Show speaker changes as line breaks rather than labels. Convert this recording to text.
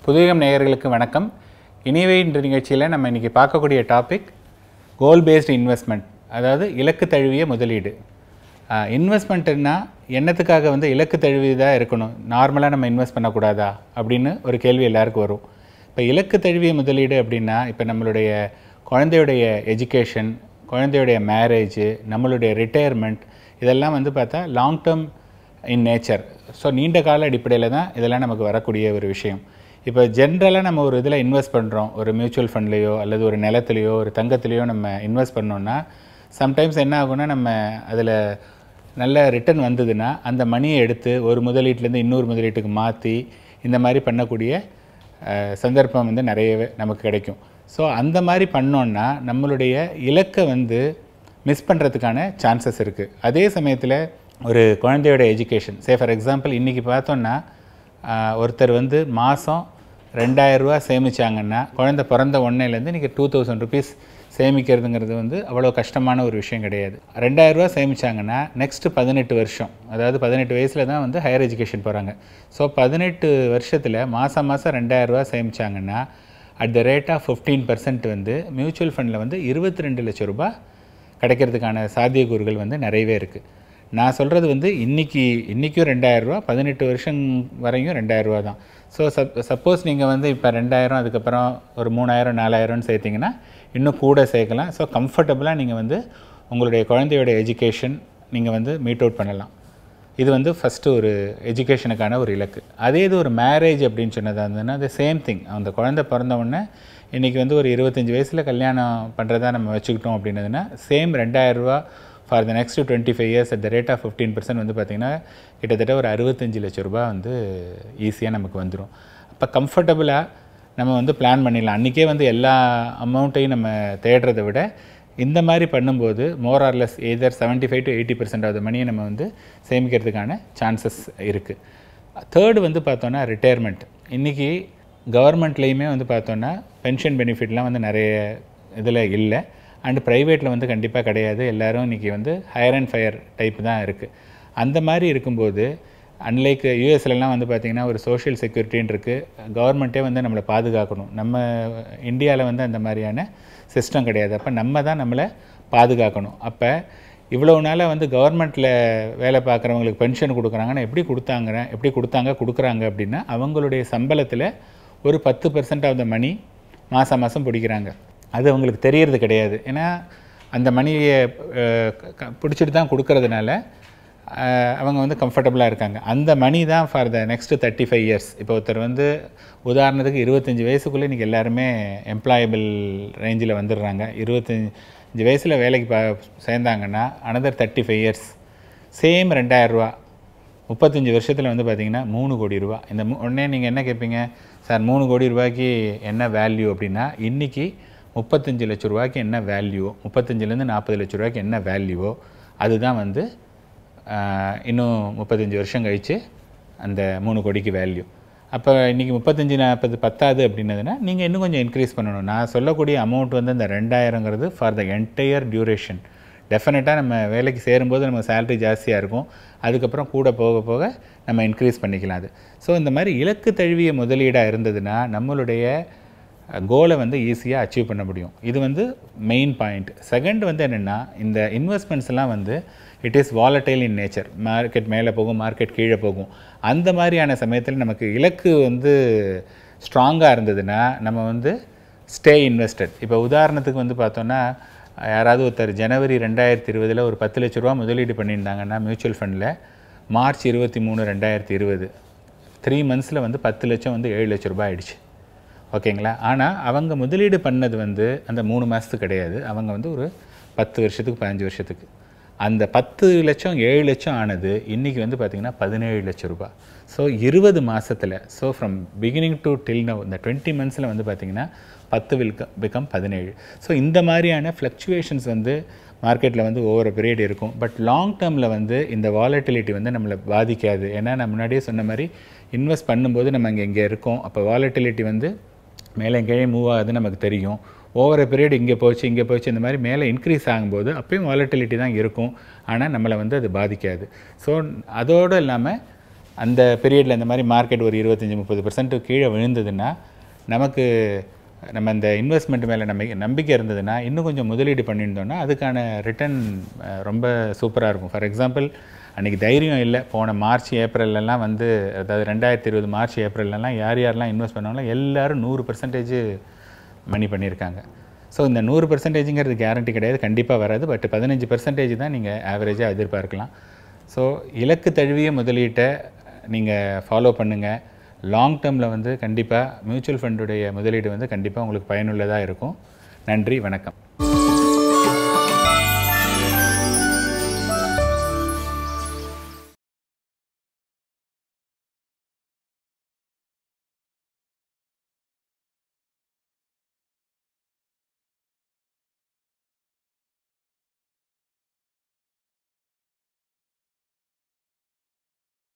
புதுயுகம் நேயர்களுக்கு வணக்கம் இனிவே என்ற நிகழ்ச்சியில் நம்ம இன்றைக்கி பார்க்கக்கூடிய டாபிக் கோல் பேஸ்டு இன்வெஸ்ட்மெண்ட் அதாவது இலக்கு தழுவிய முதலீடு இன்வெஸ்ட்மெண்ட்டுன்னா என்னத்துக்காக வந்து இலக்கு தழுவியதாக இருக்கணும் நார்மலாக நம்ம இன்வெஸ்ட் பண்ணக்கூடாதா அப்படின்னு ஒரு கேள்வி எல்லாருக்கும் வரும் இப்போ இலக்கு தழுவிய முதலீடு அப்படின்னா இப்போ நம்மளுடைய குழந்தையுடைய எஜுகேஷன் குழந்தையுடைய மேரேஜ் நம்மளுடைய ரிட்டையர்மெண்ட் இதெல்லாம் வந்து பார்த்தா long term in nature so நீண்ட கால அடிப்படையில் தான் இதெல்லாம் நமக்கு வரக்கூடிய ஒரு விஷயம் இப்போ ஜென்ரலாக நம்ம ஒரு இதில் இன்வெஸ்ட் பண்ணுறோம் ஒரு மியூச்சுவல் ஃபண்ட்லேயோ அல்லது ஒரு நிலத்துலையோ ஒரு தங்கத்துலேயோ நம்ம இன்வெஸ்ட் பண்ணோம்னா சம்டைம்ஸ் என்ன ஆகும்னா நம்ம அதில் நல்ல ரிட்டர்ன் வந்ததுன்னா அந்த மணியை எடுத்து ஒரு முதலீட்டிலேருந்து இன்னொரு முதலீட்டுக்கு மாற்றி இந்த மாதிரி பண்ணக்கூடிய அஹ், சந்தர்ப்பம் வந்து நிறையவே நமக்கு கிடைக்கும் ஸோ அந்த மாதிரி பண்ணோன்னா நம்மளுடைய இலக்கை வந்து மிஸ் பண்ணுறதுக்கான சான்சஸ் இருக்குது அதே சமயத்தில் ஒரு குழந்தையோட எஜுகேஷன் சே ஃபார் எக்ஸாம்பிள் இன்றைக்கி பார்த்தோன்னா ஆஹ், ஒருத்தர் வந்து மாதம் ரெண்டாயிரரூவா சேமிச்சாங்கன்னா குழந்தை பிறந்த உடனேலேருந்து இன்றைக்கி டூ தௌசண்ட் ருபீஸ் சேமிக்கிறதுங்கிறது வந்து அவ்வளோ கஷ்டமான ஒரு விஷயம் கிடையாது ரெண்டாயிரரூவா சேமிச்சாங்கன்னா நெக்ஸ்ட்டு பதினெட்டு வருஷம் அதாவது பதினெட்டு வயசில் தான் வந்து ஹையர் எஜுகேஷன் போகிறாங்க ஸோ பதினெட்டு வருஷத்தில் மாதம் மாதம் ரெண்டாயிரரூவா சேமிச்சாங்கன்னா at the rate of fifteen percent வந்து மியூச்சுவல் ஃபண்டில் வந்து இருபத்தி ரெண்டு லட்சம் ரூபாய் கிடைக்கிறதுக்கான சாத்தியக்கூறுகள் வந்து நிறையவே இருக்குது நான் சொல்கிறது வந்து இன்றைக்கி இன்றைக்கும் ரெண்டாயிரரூவா பதினெட்டு வருஷம் வரையும் ரெண்டாயிரரூவா தான் ஸோ சப் சப்போஸ் நீங்கள் வந்து இப்போ ரெண்டாயிரம் அதுக்கப்புறம் ஒரு மூணாயிரம் நாலாயிரம்னு சேர்த்திங்கன்னா இன்னும் கூட சேர்க்கலாம் ஸோ கம்ஃபர்டபுளாக நீங்கள் வந்து உங்களுடைய குழந்தையோட எஜுகேஷன் நீங்கள் வந்து மீட் அவுட் பண்ணலாம் இது வந்து ஃபஸ்ட்டு ஒரு எஜுகேஷனுக்கான ஒரு இலக்கு அதே இது ஒரு மேரேஜ் அப்படின்னு சொன்னதாக இருந்ததுன்னா அது சேம் திங் அந்த குழந்தை பிறந்த உடனே இன்றைக்கி வந்து ஒரு இருபத்தஞ்சி வயசில் கல்யாணம் பண்ணுறதா நம்ம வச்சுக்கிட்டோம் அப்படின்னதுன்னா சேம் ரெண்டாயிரரூவா for the next twenty five years at the rate of fifteen percent வந்து பார்த்திங்கன்னா கிட்டத்தட்ட ஒரு அறுபத்தஞ்சு லட்ச ரூபாய் வந்து ஈஸியாக நமக்கு வந்துடும் அப்போ கம்ஃபர்டபுளாக நம்ம வந்து பிளான் பண்ணிடலாம் அன்றைக்கே வந்து எல்லா அமௌண்ட்டையும் நம்ம தேடுறதை விட இந்த மாதிரி பண்ணும்போது more or less either seventy five to eighty percent of மணியை நம்ம வந்து சேமிக்கிறதுக்கான சான்சஸ் இருக்குது தேர்டு வந்து பார்த்தோன்னா ரிட்டையர்மெண்ட் இன்றைக்கி கவர்மெண்ட்லேயுமே வந்து பார்த்தோன்னா பென்ஷன் பெனிஃபிட்லாம் வந்து நிறைய இதில் இல்லை அண்டு ப்ரைவேட்டில் வந்து கண்டிப்பாக கிடையாது எல்லோரும் இன்றைக்கி வந்து ஹையர் அண்ட் ஃபயர் டைப் தான் இருக்குது அந்த மாதிரி இருக்கும்போது அன்லைக் யூஎஸ்லலாம் வந்து பார்த்திங்கன்னா ஒரு சோஷியல் செக்யூரிட்டின்னு இருக்குது கவர்மெண்ட்டே வந்து நம்மளை பாதுகாக்கணும் நம்ம இந்தியாவில் வந்து அந்த மாதிரியான சிஸ்டம் கிடையாது அப்போ நம்ம தான் நம்மளை பாதுகாக்கணும் அப்போ இவ்வளவு நாளாக வந்து கவர்மெண்ட்டில் வேலை பார்க்குறவங்களுக்கு பென்ஷன் கொடுக்குறாங்கன்னா எப்படி கொடுத்தாங்க எப்படி கொடுத்தாங்க கொடுக்குறாங்க அப்படின்னா அவங்களுடைய சம்பளத்தில் ஒரு பத்து பர்சன்ட் ஆஃப் த மணி மாதம் மாதம் பிடிக்கிறாங்க அது அவங்களுக்கு தெரியறது கிடையாது ஏன்னா அந்த மணியை பிடிச்சிட்டு தான் கொடுக்கறதுனால அஹ், அவங்க வந்து கம்ஃபர்டபுளாக இருக்காங்க அந்த மணி தான் for the next thirty five years இப்போ ஒருத்தர் வந்து உதாரணத்துக்கு இருபத்தஞ்சி வயசுக்குள்ளே இன்றைக்கி எல்லாருமே எம்ப்ளாயபிள் ரேஞ்சில் வந்துடுறாங்க இருபத்தஞ்சி வயசில் வேலைக்கு பா சேர்ந்தாங்கன்னா another thirty five years same ரெண்டாயிரரூவா முப்பத்தஞ்சு வருஷத்தில் வந்து பார்த்தீங்கன்னா மூணு கோடி ரூபா இந்த மூ- உடனே நீங்கள் என்ன கேட்பீங்க சார் மூணு கோடி ரூபாய்க்கு என்ன வேல்யூ அப்படின்னா இன்றைக்கி முப்பத்தஞ்சு லட்ச ரூபாய்க்கு என்ன வேல்யூ முப்பத்தஞ்சுலேருந்து நாற்பது லட்ச ரூபாய்க்கு என்ன வேல்யூவோ அதுதான் வந்து ஆஹ், இன்னும் முப்பத்தஞ்சு வருஷம் கழித்து அந்த மூணு கோடிக்கு வேல்யூ அப்போ இன்றைக்கி முப்பத்தஞ்சு நாற்பது பத்தாது அப்படின்னதுன்னா நீங்கள் இன்னும் கொஞ்சம் இன்க்ரீஸ் பண்ணணும் நான் சொல்லக்கூடிய அமௌண்ட் வந்து இந்த ரெண்டாயிரங்கிறது ஃபார் த என்டையர் டியூரேஷன் டெஃபினட்டாக நம்ம வேலைக்கு சேரும்போது நம்ம சேலரி ஜாஸ்தியாக இருக்கும் அதுக்கப்புறம் கூட போக போக நம்ம இன்க்ரீஸ் பண்ணிக்கலாம் அது ஸோ இந்த மாதிரி இலக்கு தழுவிய முதலீடாக இருந்ததுன்னா நம்மளுடைய கோலை வந்து ஈஸியாக அச்சீவ் பண்ண முடியும் இது வந்து மெயின் பாயிண்ட் செகண்ட் வந்து என்னென்னா இந்த இன்வெஸ்ட்மெண்ட்ஸ் எல்லாம் வந்து it is volatile in nature market மேலே போகும் மார்க்கெட் கீழே போகும் அந்த மாதிரியான சமயத்தில் நமக்கு இலக்கு வந்து ஸ்ட்ராங்காக இருந்ததுன்னா நம்ம வந்து ஸ்டே இன்வெஸ்டட் இப்போ உதாரணத்துக்கு வந்து பார்த்தோன்னா யாராவது ஒருத்தர் ஜனவரி ரெண்டாயிரத்தி இருபதில் ஒரு பத்து லட்ச ரூபா முதலீடு பண்ணியிருந்தாங்கன்னா மியூச்சுவல் ஃபண்டில் மார்ச் இருபத்தி மூணு ரெண்டாயிரத்தி இருபது த்ரீ மந்த்ஸில் வந்து பத்து லட்சம் வந்து ஏழு லட்ச ரூபாய் ஆயிடுச்சு ஓகேங்களா ஆனால் அவங்க முதலீடு பண்ணது வந்து அந்த மூணு மாதத்துக்கு கிடையாது அவங்க வந்து ஒரு பத்து வருஷத்துக்கு பதினஞ்சு வருஷத்துக்கு அந்த பத்து லட்சம் ஏழு லட்சம் ஆனது இன்றைக்கி வந்து பார்த்திங்கன்னா பதினேழு லட்சம் ரூபாய் ஸோ இருபது மாதத்தில் so from beginning to till now இந்த டுவெண்ட்டி மந்த்ஸில் வந்து பார்த்திங்கன்னா பத்து வில் பிகம் பதினேழு ஸோ இந்த மாதிரியான ஃப்ளக்சுவேஷன்ஸ் வந்து மார்க்கெட்டில் வந்து ஒவ்வொரு பீரியட் இருக்கும் பட் லாங் டேர்மில் வந்து இந்த வாலட்டிலிட்டி வந்து நம்மளை பாதிக்காது ஏன்னா நான் முன்னாடியே சொன்ன மாதிரி இன்வெஸ்ட் பண்ணும்போது நம்ம இங்கே இங்கே இருக்கோம் அப்போ வாலட்டிலிட்டி வந்து மேலே கீழே மூவ் ஆகுதுன்னு நமக்கு தெரியும் ஓவர பீரியட் இங்கே போச்சு இங்கே போச்சு இந்த மாதிரி மேலே இன்க்ரீஸ் ஆகும்போது அப்பயும் வாலட்டிலிட்டி தான் இருக்கும் ஆனால் நம்மளை வந்து அது பாதிக்காது ஸோ அதோடு இல்லாமல் அந்த பீரியடில் இந்த மாதிரி மார்க்கெட் ஒரு இருபத்தஞ்சி முப்பது பர்சன்ட் கீழே விழுந்ததுன்னா நமக்கு நம்ம இந்த இன்வெஸ்ட்மெண்ட் மேலே நம்பிக்கை நம்பிக்கை இருந்ததுன்னா இன்னும் கொஞ்சம் முதலீடு பண்ணியிருந்தோம்னா அதுக்கான ரிட்டர்ன் ரொம்ப சூப்பராக இருக்கும் ஃபார் எக்ஸாம்பிள் அன்றைக்கி தைரியம் இல்லை போன மார்ச் ஏப்ரல்லலாம் வந்து அதாவது ரெண்டாயிரத்தி இருபது மார்ச் ஏப்ரல்லலாம் யார் யாரெல்லாம் இன்வெஸ்ட் பண்ணாங்களோ எல்லாரும் நூறு பர்சன்டேஜ் மணி பண்ணியிருக்காங்க ஸோ இந்த நூறு பர்சன்டேஜுங்கிறது கேரண்டி கிடையாது கண்டிப்பாக வராது பட் பதினஞ்சு பர்சன்டேஜ் தான் நீங்கள் ஆவரேஜாக எதிர்பார்க்கலாம் ஸோ இலக்கு தழுவிய முதலீட்டை நீங்கள் ஃபாலோ பண்ணுங்கள் லாங் டேர்மில் வந்து கண்டிப்பாக மியூச்சுவல் ஃபண்டுடைய முதலீடு வந்து கண்டிப்பாக உங்களுக்கு பயனுள்ளதாக இருக்கும் நன்றி வணக்கம்